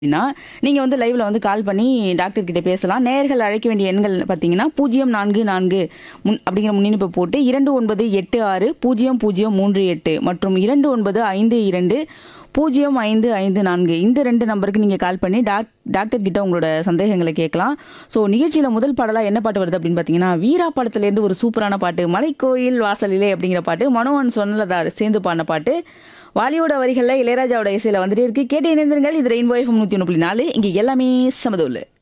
அப்படின்னா நீங்கள் வந்து லைவில் வந்து கால் பண்ணி டாக்டர் கிட்ட பேசலாம் நேயர்கள் அழைக்க வேண்டிய எண்கள் பார்த்தீங்கன்னா பூஜ்ஜியம் நான்கு நான்கு முன் அப்படிங்கிற முன்னிணைப்பை போட்டு இரண்டு ஒன்பது எட்டு ஆறு பூஜ்ஜியம் பூஜ்ஜியம் மூன்று எட்டு மற்றும் இரண்டு ஒன்பது ஐந்து இரண்டு பூஜ்ஜியம் ஐந்து ஐந்து நான்கு இந்த ரெண்டு நம்பருக்கு நீங்கள் கால் பண்ணி டாக் டாக்டர் கிட்ட உங்களோட சந்தேகங்களை கேட்கலாம் ஸோ நிகழ்ச்சியில் முதல் பாடலாக என்ன பாட்டு வருது அப்படின்னு பார்த்தீங்கன்னா வீரா படத்துலேருந்து ஒரு சூப்பரான பாட்டு மலைக்கோயில் வாசலிலே அப்படிங்கிற பாட்டு மனோகன் சொன்னதா சேர்ந்து பாடின பாட்டு வாலியோட வரிகளில் இளையராஜாவோட இசையில் வந்துட்டே இருக்கு கேட்டு இணைந்திருங்கள் இது ரெயின்போ எஃப்எம் நூற்றி ஒன்று புள்ளி நாலு இங்கே எல்லாமே சமதவுள்ள